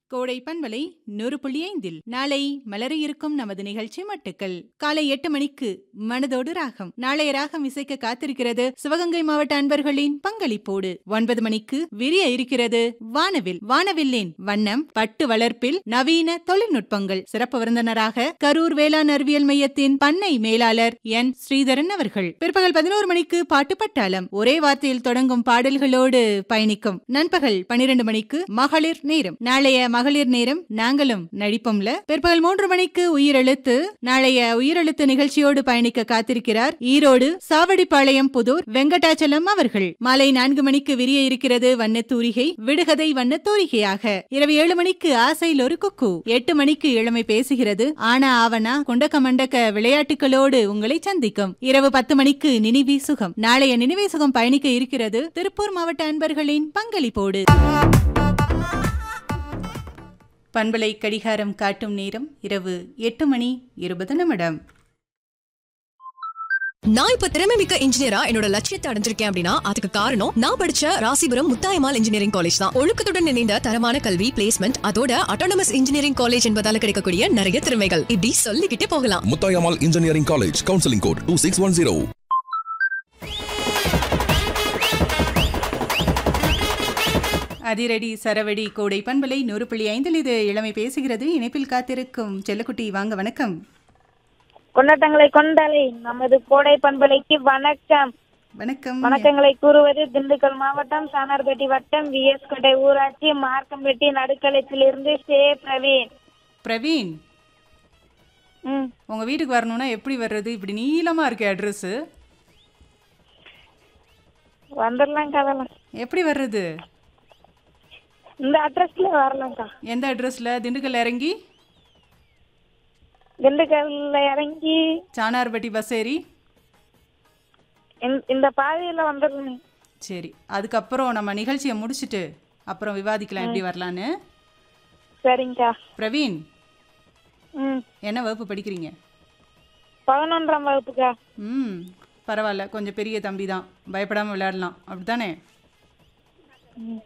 கோடை பண்பலை நூறு புள்ளி ஐந்தில் நாளை மலர இருக்கும் நமது நிகழ்ச்சி மட்டுக்கள் காலை எட்டு மணிக்கு மனதோடு ராகம் நாளைய ராகம் இசைக்க காத்திருக்கிறது சிவகங்கை மாவட்ட அன்பர்களின் பங்களிப்போடு ஒன்பது மணிக்கு விரிய இருக்கிறது வானவில் வானவில்லின் வண்ணம் பட்டு வளர்ப்பில் நவீன தொழில்நுட்பங்கள் சிறப்பு விருந்தினராக கரூர் வேளாண் அறிவியல் மையத்தின் பண்ணை மேலாளர் என் ஸ்ரீதரன் அவர்கள் பிற்பகல் பதினோரு மணிக்கு பாட்டு பட்டாளம் ஒரே வார்த்தையில் தொடங்கும் பாடல்களோடு பயணிக்கும் நண்பகல் பனிரெண்டு மணிக்கு மகளிர் நேரம் நாளைய மகளிர் நேரம் நாங்களும் நடிப்போம்ல பிற்பகல் மூன்று மணிக்கு உயிரெழுத்து நாளைய உயிரெழுத்து நிகழ்ச்சியோடு பயணிக்க காத்திருக்கிறார் ஈரோடு சாவடிப்பாளையம் புதூர் வெங்கடாச்சலம் அவர்கள் மாலை நான்கு மணிக்கு விரிய இருக்கிறது வண்ணத்தூரிகை விடுகதை வண்ணத்தூரிகையாக இரவு ஏழு மணிக்கு ஆசையில் ஒரு குக்கு எட்டு மணிக்கு இளமை பேசுகிறது ஆனா ஆவனா குண்டக்க மண்டக்க விளையாட்டுகளோடு உங்களை சந்திக்கும் இரவு பத்து மணிக்கு நினைவி சுகம் நாளைய நினைவி சுகம் பயணிக்க இருக்கிறது திருப்பூர் மாவட்ட அன்பர்களின் பங்களிப்போடு பண்பலை கடிகாரம் காட்டும் நேரம் இரவு எட்டு மணி இருபது நிமிடம் நான் இப்ப திறமை மிக்க இன்ஜினியரா என்னோட லட்சியத்தை அடைஞ்சிருக்கேன் அப்படின்னா அதுக்கு காரணம் நான் படிச்ச ராசிபுரம் முத்தாயமால் இன்ஜினியரிங் காலேஜ் தான் ஒழுக்கத்துடன் இணைந்த தரமான கல்வி பிளேஸ்மெண்ட் அதோட அட்டானமஸ் இன்ஜினியரிங் காலேஜ் என்பதால கிடைக்கக்கூடிய நிறைய திறமைகள் இப்படி சொல்லிக்கிட்டே போகலாம் Muthayammal engineering college counselling code two six one zero அதிரடி சரவடி கோடை பண்பலை நூறு புள்ளி ஐந்தில் இது இளமை பேசுகிறது இணைப்பில் காத்திருக்கும் செல்லக்குட்டி வாங்க வணக்கம் கொண்டாட்டங்களை கொண்டாலை நமது கோடை பண்பலைக்கு வணக்கம் வணக்கம் வணக்கங்களை கூறுவது திண்டுக்கல் மாவட்டம் சானார்பேட்டை வட்டம் விஎஸ் கோட்டை ஊராட்சி மார்க்கம்பேட்டி நடுக்களத்திலிருந்து சே பிரவீன் பிரவீன் ம் உங்க வீட்டுக்கு வரணும்னா எப்படி வர்றது இப்படி நீளமா இருக்கு அட்ரஸ் வந்துடலாம் கதலாம் எப்படி வர்றது இந்த அட்ரஸ்ல வரலாம்க்கா எந்த அட்ரஸ்ல திண்டுக்கல் இறங்கி திண்டுக்கல்ல இறங்கி சானார்பட்டி பஸ் ஏறி இந்த- இந்த பாதையில வந்துடலாம் சரி அதுக்கப்புறம் நம்ம நிகழ்ச்சியை முடிச்சிட்டு அப்புறம் விவாதிக்கலாம் எப்படி வரலான்னு சரிங்கக்கா பிரவீன் ம் என்ன வகுப்பு படிக்கிறீங்க பதினொன்றாம் வகுப்புக்கா ம் பரவாயில்ல கொஞ்சம் பெரிய தம்பி தான் பயப்படாமல் விளையாடலாம் அப்படித்தானே